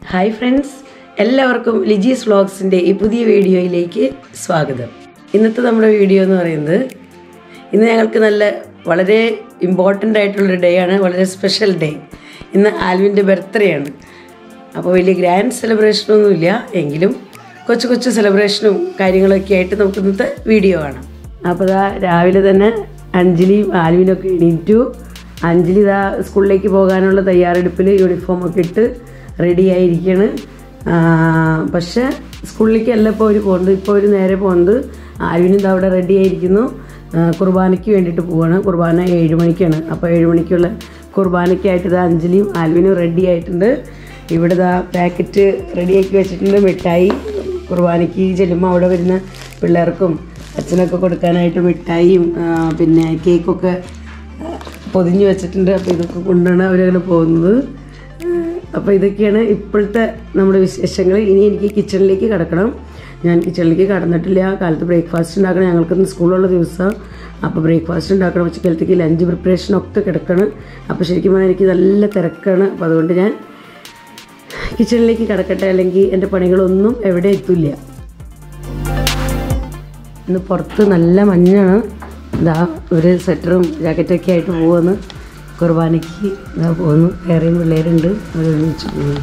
Hi friends എല്ലാവർക്കും ലിജീസ് വ്ളോഗ്സിൻ്റെ ഈ പുതിയ വീഡിയോയിലേക്ക് സ്വാഗതം ഇന്നത്തെ നമ്മുടെ വീഡിയോ എന്ന് പറയുന്നത് ഇന്ന് ഞങ്ങൾക്ക് നല്ല വളരെ ഇമ്പോർട്ടൻ്റ് ആയിട്ടുള്ളൊരു ഡേ ആണ് വളരെ സ്പെഷ്യൽ ഡേ ഇന്ന് ആൽവിൻ്റെ ബർത്ത്ഡേ ആണ് അപ്പോൾ വലിയ ഗ്രാൻഡ് സെലിബ്രേഷനൊന്നുമില്ല എങ്കിലും കൊച്ചു കൊച്ചു സെലിബ്രേഷനും കാര്യങ്ങളൊക്കെ ആയിട്ട് നമുക്ക് ഇന്നത്തെ വീഡിയോ കാണാം അപ്പോൾ ഇതാ രാവിലെ തന്നെ അഞ്ജലിയും ആൽവിനൊക്കെ എണീറ്റു അഞ്ജലി ഇതാ സ്കൂളിലേക്ക് പോകാനുള്ള തയ്യാറെടുപ്പിൽ യൂണിഫോമൊക്കെ ഇട്ട് റെഡി ആയിരിക്കുകയാണ് പക്ഷേ സ്കൂളിലേക്കല്ല ഇപ്പോൾ അവർ പോകുന്നത് ഇപ്പോൾ അവർ നേരെ പോകുന്നത് ആൽവിനും ഇതാ അവിടെ റെഡി ആയിരിക്കുന്നു ആ, കുർബാനയ്ക്ക് വേണ്ടിയിട്ട് പോവാണ് കുർബാന ഏഴ് മണിക്കാണ് അപ്പോൾ ഏഴ് മണിക്കുള്ള കുർബാനയ്ക്കായിട്ട് ഇതാ അഞ്ജലിയും ആൽവിനും റെഡി ആയിട്ടുണ്ട് ഇവിടെ ഇതാ പാക്കറ്റ് റെഡിയാക്കി വെച്ചിട്ടുണ്ട് മിഠായി കുർബാനയ്ക്ക് ചെല്ലുമ്പോൾ അവിടെ വരുന്ന പിള്ളേർക്കും അച്ഛനൊക്കെ കൊടുക്കാനായിട്ട് മിഠായിയും ആ, പിന്നെ കേക്കൊക്കെ ആ, പൊതിഞ്ഞ് വെച്ചിട്ടുണ്ട് അപ്പോൾ ഇതൊക്കെ കൊണ്ടാണ് അവരങ്ങനെ പോകുന്നത് അപ്പോൾ ഇതൊക്കെയാണ് ഇപ്പോഴത്തെ നമ്മുടെ വിശേഷങ്ങൾ ഇനി എനിക്ക് കിച്ചണിലേക്ക് കിടക്കണം ഞാൻ കിച്ചണിലേക്ക് കടന്നിട്ടില്ല കാലത്ത് ബ്രേക്ക്ഫാസ്റ്റ് ഉണ്ടാക്കണം ഞങ്ങൾക്കിന്ന് സ്കൂളുള്ള ദിവസം അപ്പോൾ ബ്രേക്ക്ഫാസ്റ്റ് ഉണ്ടാക്കണം ഉച്ചക്കാലത്തേക്ക് ലഞ്ച് പ്രിപ്പറേഷൻ ഒക്കെ കിടക്കണം അപ്പോൾ ശരിക്കും പറഞ്ഞാൽ എനിക്ക് നല്ല തിരക്കാണ് അപ്പോൾ അതുകൊണ്ട് ഞാൻ കിച്ചണിലേക്ക് കിടക്കട്ടെ അല്ലെങ്കിൽ എൻ്റെ പണികളൊന്നും എവിടെ എത്തില്ല ഇന്ന് പുറത്ത് നല്ല മഞ്ഞാണ് ഇതാ ഒരു സ്വെറ്ററും ജാക്കറ്റൊക്കെ ആയിട്ട് പോകുന്നു കുർബാനയ്ക്ക് ഇതാ പോകുന്നു വേറെയും പിള്ളേരുണ്ട് അവർ ഒരുമിച്ച് പോകുന്നു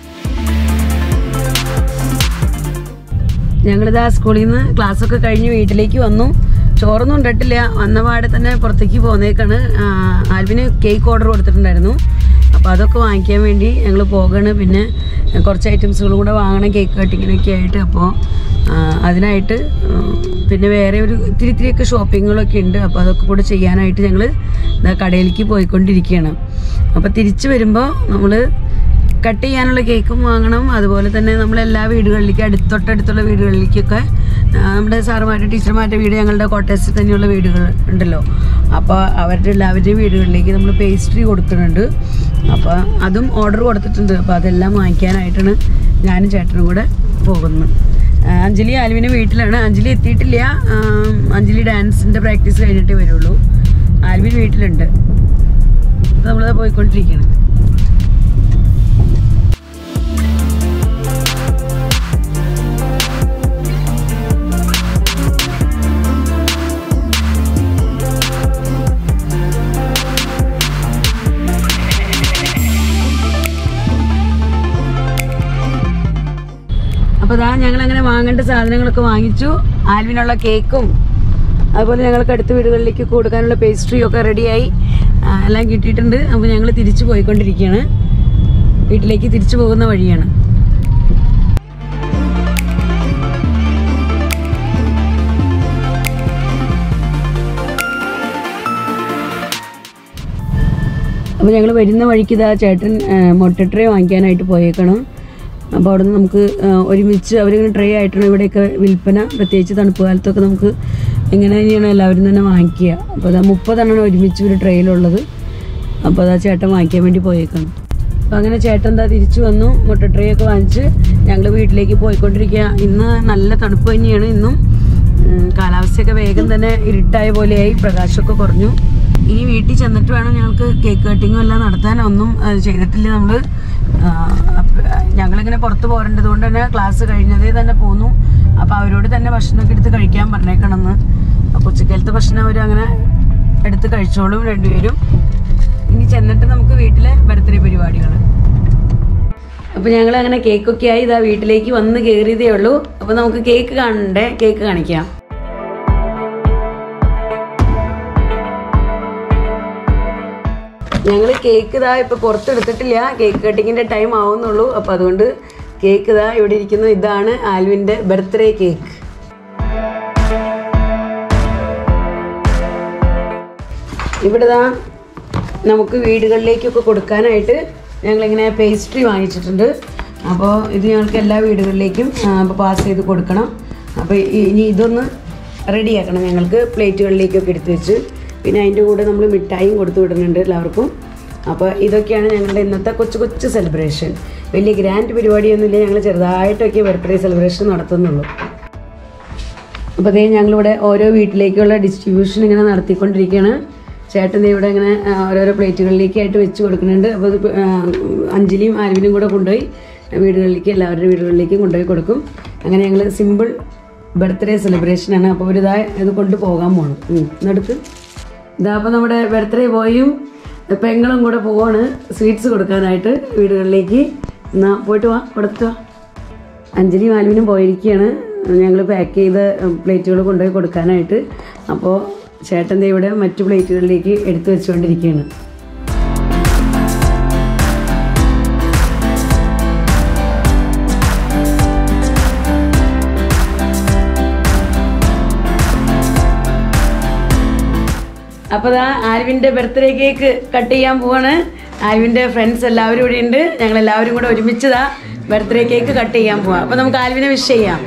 ഞങ്ങളിതാ സ്കൂളിൽ നിന്ന് ക്ലാസ്സൊക്കെ കഴിഞ്ഞ് വീട്ടിലേക്ക് വന്നു ചോറൊന്നും ഉണ്ടിട്ടില്ല വന്ന പാടെ തന്നെ പുറത്തേക്ക് പോന്നേക്കാണ് ആ, ആൽവിന് കേക്ക് ഓർഡർ കൊടുത്തിട്ടുണ്ടായിരുന്നു അപ്പോൾ അതൊക്കെ വാങ്ങിക്കാൻ വേണ്ടി ഞങ്ങൾ പോകണ് പിന്നെ കുറച്ച് ഐറ്റംസുകളും കൂടെ വാങ്ങണം കേക്ക് കട്ടിങ്ങിനൊക്കെ ആയിട്ട് അപ്പോൾ ആ, അതിനായിട്ട് ഉം, പിന്നെ വേറെ ഒരു ഇത്തിരി ഇത്തിരിയൊക്കെ ഷോപ്പിങ്ങുകളൊക്കെ ഉണ്ട് അപ്പോൾ അതൊക്കെ കൂടെ ചെയ്യാനായിട്ട് ഞങ്ങൾ കടയിലേക്ക് പോയിക്കൊണ്ടിരിക്കുകയാണ് അപ്പോൾ തിരിച്ചു വരുമ്പോൾ നമ്മൾ കട്ട് ചെയ്യാനുള്ള കേക്കും വാങ്ങണം അതുപോലെ തന്നെ നമ്മൾ എല്ലാ വീടുകളിലേക്കും അടുത്ത് തൊട്ടടുത്തുള്ള വീടുകളിലേക്കൊക്കെ ആ, നമ്മുടെ സാറുമാരുടെ ടീച്ചർമാരുടെ വീട് ഞങ്ങളുടെ കോട്ടേഴ്സിൽ തന്നെയുള്ള വീടുകൾ ഉണ്ടല്ലോ അപ്പോൾ അവരുടെ എല്ലാവരുടെയും വീടുകളിലേക്ക് നമ്മൾ പേസ്ട്രി കൊടുക്കുന്നുണ്ട് അപ്പോൾ അതും ഓർഡർ കൊടുത്തിട്ടുണ്ട് അപ്പോൾ അതെല്ലാം വാങ്ങിക്കാനായിട്ടാണ് ഞാനും ചേട്ടനും കൂടെ പോകുന്നത് ആ, അഞ്ജലി ആൽവിന് വീട്ടിലാണ് അഞ്ജലി എത്തിയിട്ടില്ല ആ, അഞ്ജലി ഡാൻസിൻ്റെ പ്രാക്ടീസ് കഴിഞ്ഞിട്ടേ വരുള്ളൂ ആൽവിൻ വീട്ടിലുണ്ട് നമ്മളത് പോയിക്കൊണ്ടിരിക്കുകയാണ് അപ്പോൾ ഇതാ ഞങ്ങൾ അങ്ങനെ വാങ്ങേണ്ട സാധനങ്ങളൊക്കെ വാങ്ങിച്ചു ആൽവിനുള്ള കേക്കും അതുപോലെ ഞങ്ങൾക്ക് അടുത്ത വീടുകളിലേക്ക് കൊടുക്കാനുള്ള പേസ്ട്രിയും ഒക്കെ റെഡിയായി ആ, എല്ലാം കിട്ടിയിട്ടുണ്ട് അപ്പോൾ ഞങ്ങൾ തിരിച്ചു പോയിക്കൊണ്ടിരിക്കുകയാണ് വീട്ടിലേക്ക് തിരിച്ചു പോകുന്ന വഴിയാണ് അപ്പോൾ ഞങ്ങൾ വരുന്ന വഴിക്ക് ഇതാ ചേട്ടൻ ആ, മുട്ട ട്രേ വാങ്ങിക്കാനായിട്ട് പോയേക്കണം അപ്പോൾ അവിടെ നിന്ന് നമുക്ക് ആ, ഒരുമിച്ച് അവരിങ്ങനെ ട്രേ ആയിട്ടാണ് ഇവിടെയൊക്കെ വിൽപ്പന പ്രത്യേകിച്ച് തണുപ്പ് കാലത്തൊക്കെ നമുക്ക് ഇങ്ങനെ തന്നെയാണ് എല്ലാവരും തന്നെ വാങ്ങിക്കുക അപ്പോൾ അതാ മുപ്പതെണ്ണമാണ് ഒരുമിച്ച് ഒരു ട്രേയിലുള്ളത് അപ്പോൾ അതാ ചേട്ടൻ വാങ്ങിക്കാൻ വേണ്ടി പോയേക്കാണ് അപ്പോൾ അങ്ങനെ ചേട്ടൻ എന്താ തിരിച്ചു വന്നു മുട്ട ട്രേ ഒക്കെ വാങ്ങിച്ച് ഞങ്ങൾ വീട്ടിലേക്ക് പോയിക്കൊണ്ടിരിക്കുക ഇന്ന് നല്ല തണുപ്പ് തന്നെയാണ് ഇന്നും ഉം, കാലാവസ്ഥയൊക്കെ വേഗം തന്നെ ഇരുട്ടായ പോലെയായി പ്രകാശമൊക്കെ കുറഞ്ഞു ഇനി വീട്ടിൽ ചെന്നിട്ട് വേണം ഞങ്ങൾക്ക് കേക്ക് കട്ടിങ്ങും എല്ലാം നടത്താൻ ഒന്നും അത് ചെയ്തിട്ടില്ല നമ്മൾ ഞങ്ങളിങ്ങനെ പുറത്ത് പോരേണ്ടത് കൊണ്ട് തന്നെ ക്ലാസ് കഴിഞ്ഞതേ തന്നെ പോന്നു അപ്പോൾ അവരോട് തന്നെ ഭക്ഷണമൊക്കെ എടുത്ത് കഴിക്കാൻ പറഞ്ഞേക്കണമെന്ന് അപ്പോൾ ഉച്ചക്കാലത്തെ ഭക്ഷണം അവർ അങ്ങനെ എടുത്ത് കഴിച്ചോളും രണ്ടുപേരും ഇനി ചെന്നിട്ട് നമുക്ക് വീട്ടിലെ ബർത്ത്ഡേ പരിപാടികൾ അപ്പോൾ ഞങ്ങൾ അങ്ങനെ കേക്കൊക്കെ ആയി ഇതാ വീട്ടിലേക്ക് വന്ന് കയറിയതേ ഉള്ളൂ അപ്പോൾ നമുക്ക് കേക്ക് കാണണ്ടേ കേക്ക് കാണിക്കാം ഞങ്ങൾ കേക്ക് ഇതാ ഇപ്പോൾ പുറത്തെടുത്തിട്ടില്ല കേക്ക് കട്ടിങ്ങിൻ്റെ ടൈം ആവുന്നുള്ളൂ അപ്പോൾ അതുകൊണ്ട് കേക്ക് ഇതാ ഇവിടെ ഇരിക്കുന്നു ഇതാണ് ആൽവിൻ്റെ ബർത്ത്ഡേ കേക്ക് ഇവിടെ ദാ നമുക്ക് വീടുകളിലേക്കൊക്കെ കൊടുക്കാനായിട്ട് ഞങ്ങളിങ്ങനെ പേസ്ട്രി വാങ്ങിച്ചിട്ടുണ്ട് അപ്പോൾ ഇത് ഞങ്ങൾക്ക് എല്ലാ വീടുകളിലേക്കും അപ്പോൾ പാസ് ചെയ്ത് കൊടുക്കണം അപ്പോൾ ഇനി ഇതൊന്ന് റെഡിയാക്കണം ഞങ്ങൾക്ക് പ്ലേറ്റുകളിലേക്കൊക്കെ എടുത്ത് വെച്ച് പിന്നെ അതിൻ്റെ കൂടെ നമ്മൾ മിഠായിയും കൊടുത്തു വിടുന്നുണ്ട് എല്ലാവർക്കും അപ്പോൾ ഇതൊക്കെയാണ് ഞങ്ങളുടെ ഇന്നത്തെ കൊച്ചു കൊച്ചു സെലിബ്രേഷൻ വലിയ ഗ്രാൻഡ് പരിപാടിയൊന്നുമില്ല ഞങ്ങൾ ചെറുതായിട്ടൊക്കെ ബർത്ത്ഡേ സെലിബ്രേഷൻ നടത്തുന്നുള്ളൂ അപ്പോൾ അതേ ഞങ്ങളിവിടെ ഓരോ വീട്ടിലേക്കുള്ള ഡിസ്ട്രിബ്യൂഷൻ ഇങ്ങനെ നടത്തിക്കൊണ്ടിരിക്കുകയാണ് ചേട്ടൻ ദേ ഇവിടെ ഇങ്ങനെ ആ, ഓരോരോ പ്ലേറ്റുകളിലേക്കായിട്ട് വെച്ച് കൊടുക്കുന്നുണ്ട് അപ്പോൾ ഇത് ആ, അഞ്ജലിയും ആൽവിനും കൂടെ കൊണ്ടുപോയി വീടുകളിലേക്ക് എല്ലാവരുടെ വീടുകളിലേക്കും കൊണ്ടുപോയി കൊടുക്കും അങ്ങനെ ഞങ്ങൾ സിമ്പിൾ ബർത്ത്ഡേ സെലിബ്രേഷനാണ് അപ്പോൾ ഒരു ഇതാ ഇത് കൊണ്ടുപോകാൻ പോകണം നടക്ക് ഇതാ അപ്പോൾ നമ്മുടെ ബർത്ത്ഡേ ബോയും പെങ്ങളും കൂടെ പോവാണ് സ്വീറ്റ്സ് കൊടുക്കാനായിട്ട് വീടുകളിലേക്ക് എന്നാ പോയിട്ട് വാ കൊടുത്തു വാ അഞ്ജലി മാലുവിനും പോയിരിക്കുകയാണ് ഞങ്ങൾ പാക്ക് ചെയ്ത പ്ലേറ്റുകൾ കൊണ്ടുപോയി കൊടുക്കാനായിട്ട് അപ്പോൾ ചേട്ടൻ ദേ ഇവിടെ മറ്റു പ്ലേറ്റുകളിലേക്ക് എടുത്തു വെച്ചുകൊണ്ടിരിക്കുകയാണ് അപ്പോൾ ദാ ആൽവിൻ്റെ ബർത്ത്ഡേ കേക്ക് കട്ട് ചെയ്യാൻ പോവാണ് ആൽവിൻ്റെ ഫ്രണ്ട്സ് എല്ലാവരും ഇവിടെ ഉണ്ട് ഞങ്ങൾ എല്ലാവരും കൂടെ ഒരുമിച്ച് ദാ ബർത്ത്ഡേ കേക്ക് കട്ട് ചെയ്യാൻ പോവാം അപ്പോൾ നമുക്ക് ആൽവിനെ വിഷ് ചെയ്യാം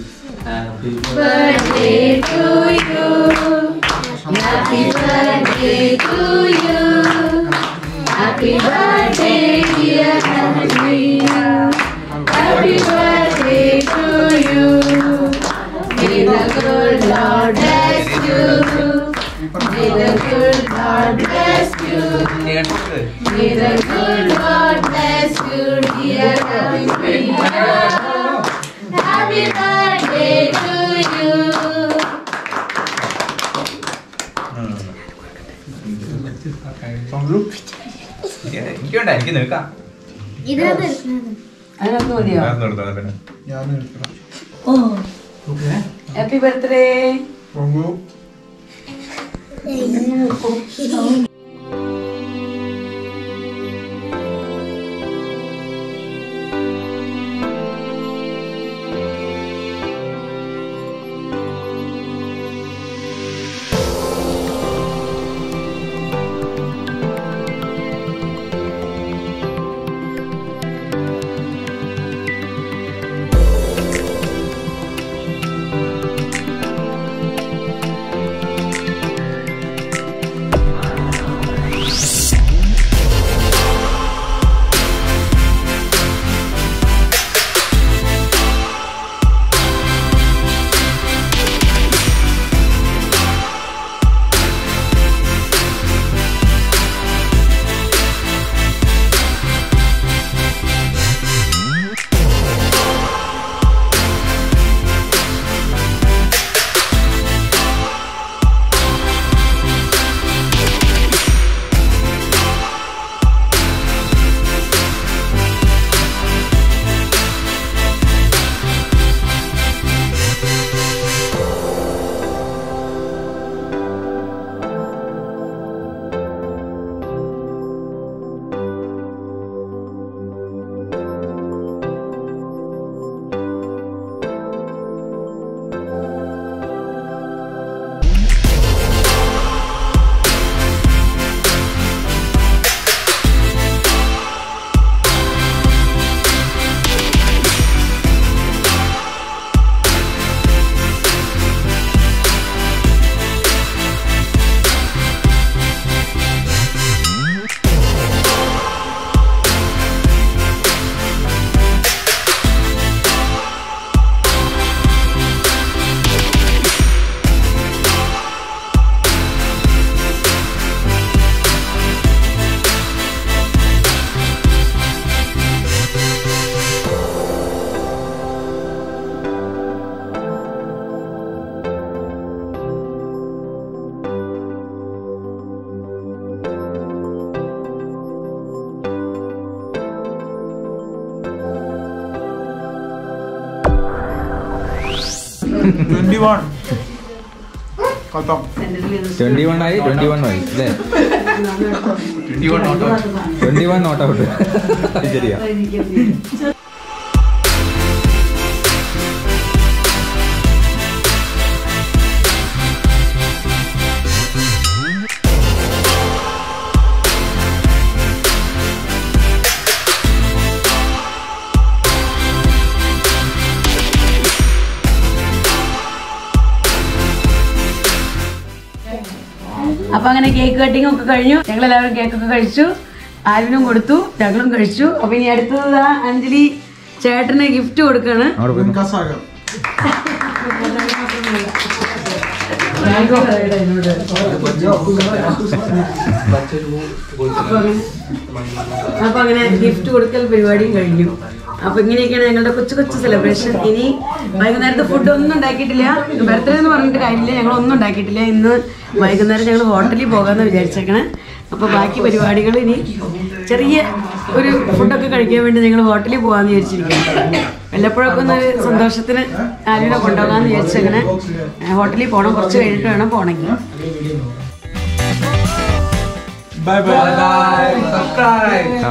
എനിക്ക് വേണ്ട എനിക്ക് നിൽക്കാം അതിനകത്ത് മതിയോ നിർത്താം പിന്നെ ഹാപ്പി ബർത്ത്ഡേ ട്വന്റി വൺ കത്തം ട്വന്റി വൺ ആയി ട്വന്റി വൺ ആയി അല്ലേ ട്വന്റി വൺ നോട്ട് ഔട്ട് ശരിയാ അപ്പൊ അങ്ങനെ കേക്ക് കട്ടിങ് ഒക്കെ കഴിഞ്ഞു ഞങ്ങൾ എല്ലാവരും കേക്കൊക്കെ കഴിച്ചു ആൽവിനും കൊടുത്തു ഞങ്ങളും കഴിച്ചു അപ്പൊ ഇനി അടുത്തത് ദാ അഞ്ജലി ചേട്ടന് ഗിഫ്റ്റ് കൊടുക്കാണ് അവിടെ പോയി നോക്ക്. സാഗർ അപ്പൊ അങ്ങനെ ഗിഫ്റ്റ് കൊടുക്കൽ പരിപാടിയും കഴിഞ്ഞു അപ്പൊ ഇങ്ങനെയൊക്കെയാണ് ഞങ്ങളുടെ കൊച്ചു കൊച്ചു സെലിബ്രേഷൻ ഇനി വൈകുന്നേരത്തെ ഫുഡ് ഒന്നും ഉണ്ടാക്കിയിട്ടില്ല ബർത്ത്ഡേ എന്ന് പറഞ്ഞിട്ട് കാര്യമില്ല ഞങ്ങൾ ഒന്നും ഉണ്ടാക്കിയിട്ടില്ല ഇന്ന് വൈകുന്നേരം ഞങ്ങൾ ഹോട്ടലിൽ പോകാമെന്ന് വിചാരിച്ചേക്കണേ അപ്പൊ ബാക്കി പരിപാടികൾ ഇനി ചെറിയ ഒരു ഫുഡൊക്കെ കഴിക്കാൻ വേണ്ടി ഞങ്ങൾ ഹോട്ടലിൽ പോകാമെന്ന് വിചാരിച്ചിരിക്കുകയാണ് വല്ലപ്പോഴൊക്കെ ഒന്ന് ഒരു സന്തോഷത്തിന് ആലിനെ കൊണ്ടുപോകാമെന്ന് വിചാരിച്ചേക്കണേ ഹോട്ടലിൽ പോകണം കുറച്ച് കഴിഞ്ഞിട്ട് വേണം പോകണമെങ്കിൽ ബൈ ബൈ ആ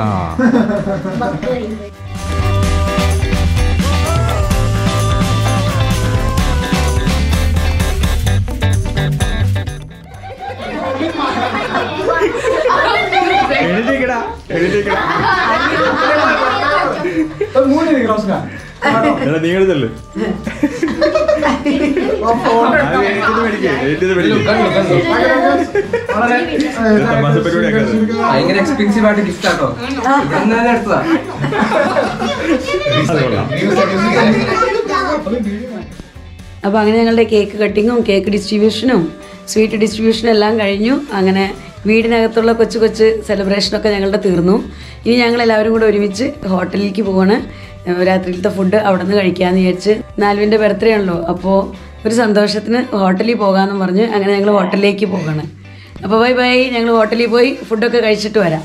എഴുതിക്കടാ എഴുതിക്കടാ മൂന്ന് ഓസ്കാർ എടാ നീ എഴുതല്ലേ ഭയങ്കര എക്സ്പെൻസീവ് ആയിട്ട് ഗിഫ്റ്റ് ആട്ടോ ഇവിടുന്ന് തന്നെ എടുത്തതാ അപ്പോൾ അങ്ങനെ ഞങ്ങളുടെ കേക്ക് കട്ടിങ്ങും കേക്ക് ഡിസ്ട്രിബ്യൂഷനും സ്വീറ്റ് ഡിസ്ട്രിബ്യൂഷനും എല്ലാം കഴിഞ്ഞു അങ്ങനെ വീടിനകത്തുള്ള കൊച്ചു കൊച്ചു സെലിബ്രേഷനൊക്കെ ഞങ്ങളുടെ തീർന്നു ഇനി ഞങ്ങൾ എല്ലാവരും കൂടെ ഒരുമിച്ച് ഹോട്ടലിലേക്ക് പോവാണ് ഏഹ് രാത്രിയിലത്തെ ഫുഡ് അവിടെ നിന്ന് കഴിക്കാമെന്ന് വിചാരിച്ച് നാലുവിൻ്റെ ബർത്ത്ഡേ ആണല്ലോ അപ്പോൾ ഒരു സന്തോഷത്തിന് ഹോട്ടലിൽ പോകാമെന്നും പറഞ്ഞ് അങ്ങനെ ഞങ്ങൾ ഹോട്ടലിലേക്ക് പോകണം അപ്പോൾ ബൈ ബൈ ഞങ്ങൾ ഹോട്ടലിൽ പോയി ഫുഡൊക്കെ കഴിച്ചിട്ട് വരാം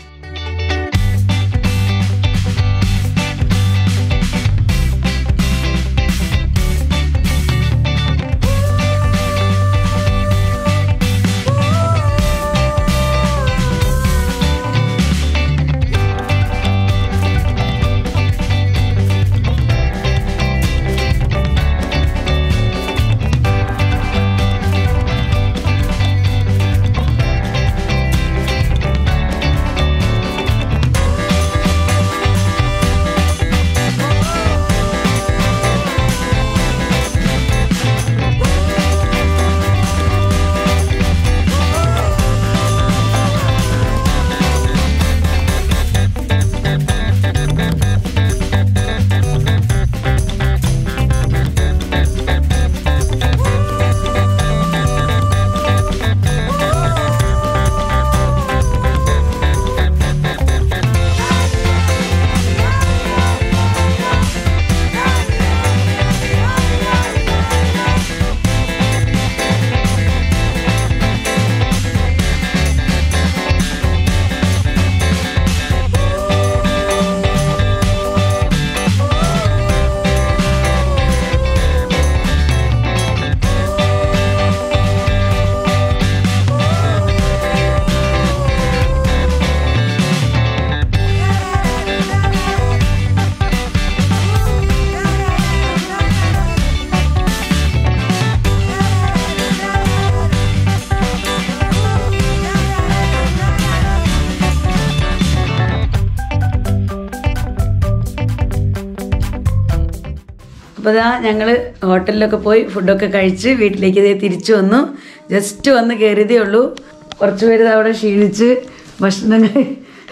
അപ്പോൾ ഇതാ ഞങ്ങൾ ഹോട്ടലിലൊക്കെ പോയി ഫുഡൊക്കെ കഴിച്ച് വീട്ടിലേക്ക് ഇതേ തിരിച്ചു വന്നു ജസ്റ്റ് വന്ന് കയറിയതേ ഉള്ളൂ കുറച്ച് പേര് ദാ അവിടെ ക്ഷീണിച്ച് ഭക്ഷണം കഴി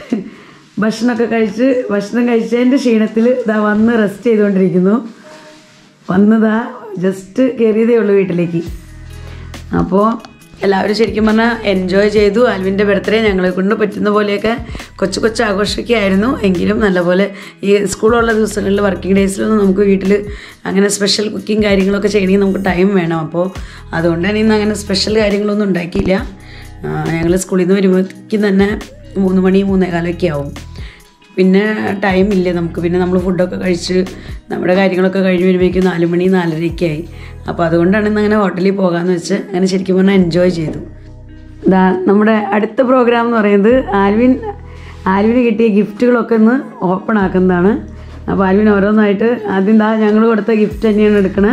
ഭക്ഷണമൊക്കെ കഴിച്ച് ഭക്ഷണം കഴിച്ചതിൻ്റെ ക്ഷീണത്തിൽ ഇതാ വന്ന് റെസ്റ്റ് ചെയ്തുകൊണ്ടിരിക്കുന്നു വന്നതാ ജസ്റ്റ് കയറിയതേ ഉള്ളൂ വീട്ടിലേക്ക് അപ്പോൾ എല്ലാവരും ശരിക്കും പറഞ്ഞാൽ എൻജോയ് ചെയ്തു ആൽവിൻ്റെ ബർത്ത്ഡേ ഞങ്ങളെ കൊണ്ട് പറ്റുന്ന പോലെയൊക്കെ കൊച്ചു കൊച്ചു ആഘോഷമൊക്കെ ആയിരുന്നു എങ്കിലും നല്ലപോലെ ഈ സ്കൂളുള്ള ദിവസങ്ങളിൽ വർക്കിംഗ് ഡേയ്സിലൊന്നും നമുക്ക് വീട്ടിൽ അങ്ങനെ സ്പെഷ്യൽ കുക്കിംഗ് കാര്യങ്ങളൊക്കെ ചെയ്യണമെങ്കിൽ നമുക്ക് ടൈം വേണം അപ്പോൾ അതുകൊണ്ട് തന്നെ ഇന്ന് അങ്ങനെ സ്പെഷ്യൽ കാര്യങ്ങളൊന്നും ഉണ്ടാക്കിയില്ല ഞങ്ങൾ സ്കൂളിൽ നിന്ന് വരുമ്പോഴേക്കും തന്നെ മൂന്ന് മണി മൂന്നേകാലമൊക്കെ ആവും പിന്നെ ടൈം ഇല്ല നമുക്ക് പിന്നെ നമ്മൾ ഫുഡൊക്കെ കഴിച്ച് നമ്മുടെ കാര്യങ്ങളൊക്കെ കഴിഞ്ഞ് വരുമ്പോഴേക്കും നാല് മണി നാലരയൊക്കെ ആയി അപ്പോൾ അതുകൊണ്ടാണ് ഇന്ന് അങ്ങനെ ഹോട്ടലിൽ പോകാമെന്ന് വെച്ച് അങ്ങനെ ശരിക്കും പറഞ്ഞാൽ എൻജോയ് ചെയ്തു ദാ നമ്മുടെ അടുത്ത പ്രോഗ്രാം എന്ന് പറയുന്നത് ആൽവിൻ ആൽവിന് കിട്ടിയ ഗിഫ്റ്റുകളൊക്കെ ഒന്ന് ഓപ്പൺ ആക്കുന്നതാണ് അപ്പോൾ ആൽവിൻ ഓരോന്നായിട്ട് ആദ്യം ദാ ഞങ്ങൾ കൊടുത്ത ഗിഫ്റ്റ് തന്നെയാണ് എടുക്കണത്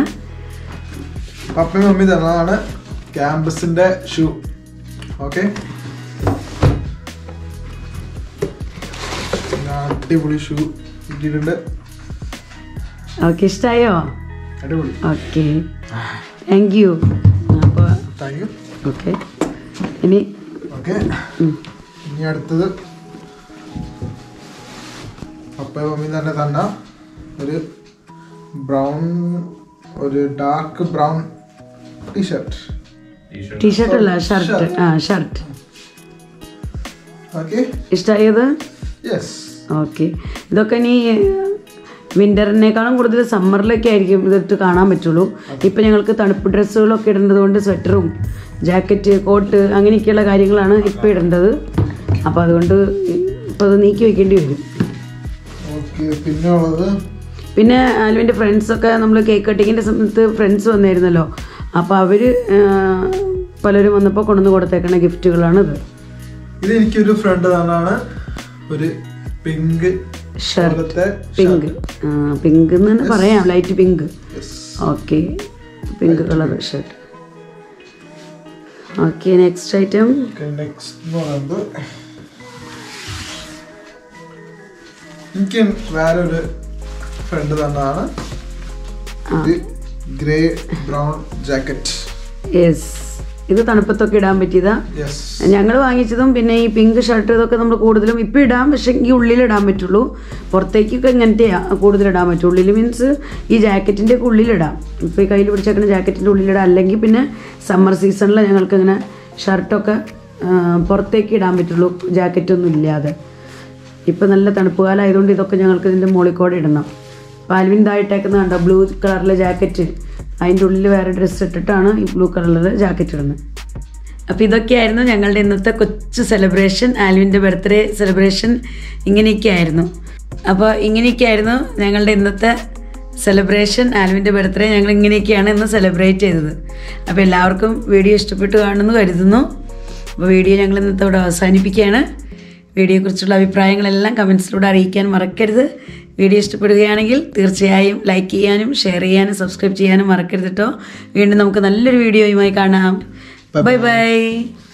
പപ്പയും മമ്മി തന്നതാണ് ക്യാമ്പസിന്റെ ഷൂ ഓക്കെ അടിപൊളി ഷൂ കിട്ടിയിട്ടുണ്ട് ഓക്കെ ഇഷ്ടമായോ അടിപൊളി ഓക്കെ താങ്ക് യു അപ്പോൾ താങ്ക് യു ഓക്കെ ഇനി ഓക്കെ ഇനി അടുത്തത് പപ്പയും മമ്മി തന്നെ തന്ന ഒരു ബ്രൗൺ ഒരു ഡാർക്ക് ബ്രൗൺ ടീഷർട്ട് ടീഷർട്ട് അല്ല ഷർട്ട് ആ ഷർട്ട് ഓക്കെ ഇഷ്ടമായത് യെസ് ഓക്കെ ഇതൊക്കെ ഇനി വിൻ്ററിനേക്കാളും കൂടുതൽ സമ്മറിലൊക്കെ ആയിരിക്കും ഇതിട്ട് കാണാൻ പറ്റുള്ളൂ ഇപ്പം ഞങ്ങൾക്ക് തണുപ്പ് ഡ്രസ്സുകളൊക്കെ ഇടേണ്ടത് കൊണ്ട് സ്വെറ്ററും ജാക്കറ്റ് കോട്ട് അങ്ങനെയൊക്കെയുള്ള കാര്യങ്ങളാണ് ഇപ്പോൾ ഇടേണ്ടത് അപ്പോൾ അതുകൊണ്ട് ഇപ്പോൾ അത് നീക്കി വയ്ക്കേണ്ടി വരും ഓക്കെ പിന്നെ ഉള്ളത് പിന്നെ ആലുവിൻ്റെ ഫ്രണ്ട്സൊക്കെ നമ്മൾ കേക്ക് കട്ടിങ്ങിൻ്റെ സമയത്ത് ഫ്രണ്ട്സ് വന്നായിരുന്നല്ലോ അപ്പോൾ അവർ പലരും വന്നപ്പോൾ കൊണ്ടുവന്ന് കൊടുത്തേക്കണ ഗിഫ്റ്റുകളാണിത് ഇത് എനിക്കൊരു ഫ്രണ്ട് തന്നാണ് ഒരു പിങ്ക് ഷർട്ട് പിങ്ക് പിങ്ക് എന്ന് തന്നെ പറയാം light pink okay pink colour shirt okay next item next എന്ന് പറയുന്നത് എനിക്ക് വേറെ ഒരു ഫ്രണ്ട് തന്നതാണ് ഇത് ഗ്രേ ബ്രൗൺ ജാക്കറ്റ് യെസ് ഇത് തണുപ്പത്തൊക്കെ ഇടാൻ പറ്റിയതാ യെസ് ഞങ്ങൾ വാങ്ങിച്ചതും പിന്നെ ഈ പിങ്ക് ഷർട്ട് ഇതൊക്കെ നമ്മൾ കൂടുതലും ഇപ്പം ഇടാം പക്ഷേ ഈ ഉള്ളിൽ ഇടാൻ പറ്റുള്ളൂ പുറത്തേക്കൊക്കെ ഇങ്ങനത്തെയാണ് കൂടുതൽ ഇടാൻ പറ്റും ഉള്ളിൽ മീൻസ് ഈ ജാക്കറ്റിൻ്റെ ഒക്കെ ഉള്ളിലിടാം ഇപ്പോൾ ഈ കയ്യിൽ പിടിച്ചേക്കുന്ന ജാക്കറ്റിൻ്റെ ഉള്ളിലിടാം അല്ലെങ്കിൽ പിന്നെ സമ്മർ സീസണിൽ ഞങ്ങൾക്ക് ഇങ്ങനെ ഷർട്ടൊക്കെ ആ, പുറത്തേക്ക് ഇടാൻ പറ്റുള്ളൂ ജാക്കറ്റൊന്നും ഇല്ലാതെ ഇപ്പം നല്ല തണുപ്പ് കാലം ആയതുകൊണ്ട് ഇതൊക്കെ ഞങ്ങൾക്ക് ഇതിൻ്റെ മുകളിൽ കൂടെ ഇടണം പാൽവിൻ ഇതായിട്ടേക്കുന്ന കണ്ടോ ബ്ലൂ കളറിലെ ജാക്കറ്റ് അതിൻ്റെ ഉള്ളിൽ വേറെ ഡ്രസ്സ് ഇട്ടിട്ടാണ് ഈ ബ്ലൂ കളറിലെ ജാക്കറ്റ് ഇടുന്നത് അപ്പോൾ ഇതൊക്കെയായിരുന്നു ഞങ്ങളുടെ ഇന്നത്തെ കൊച്ചു സെലിബ്രേഷൻ ആൽവിൻ്റെ ബർത്ത്ഡേ സെലിബ്രേഷൻ ഇങ്ങനെയൊക്കെയായിരുന്നു അപ്പോൾ ഇങ്ങനെയൊക്കെയായിരുന്നു ഞങ്ങളുടെ ഇന്നത്തെ സെലിബ്രേഷൻ ആൽവിൻ്റെ ബർത്ത്ഡേ ഞങ്ങൾ ഇങ്ങനെയൊക്കെയാണ് ഇന്ന് സെലിബ്രേറ്റ് ചെയ്തത് അപ്പോൾ എല്ലാവർക്കും വീഡിയോ ഇഷ്ടപ്പെട്ടു കാണുമെന്ന് കരുതുന്നു അപ്പോൾ വീഡിയോ ഞങ്ങൾ ഇന്നത്തെ ഇവിടെ അവസാനിപ്പിക്കുകയാണ് വീഡിയോയെക്കുറിച്ചുള്ള അഭിപ്രായങ്ങളെല്ലാം കമൻസിലൂടെ അറിയിക്കാൻ മറക്കരുത് വീഡിയോ ഇഷ്ടപ്പെടുകയാണെങ്കിൽ തീർച്ചയായും ലൈക്ക് ചെയ്യാനും ഷെയർ ചെയ്യാനും സബ്സ്ക്രൈബ് ചെയ്യാനും മറക്കരുത് കേട്ടോ വീണ്ടും നമുക്ക് നല്ലൊരു വീഡിയോയുമായി കാണാം ബൈ ബൈ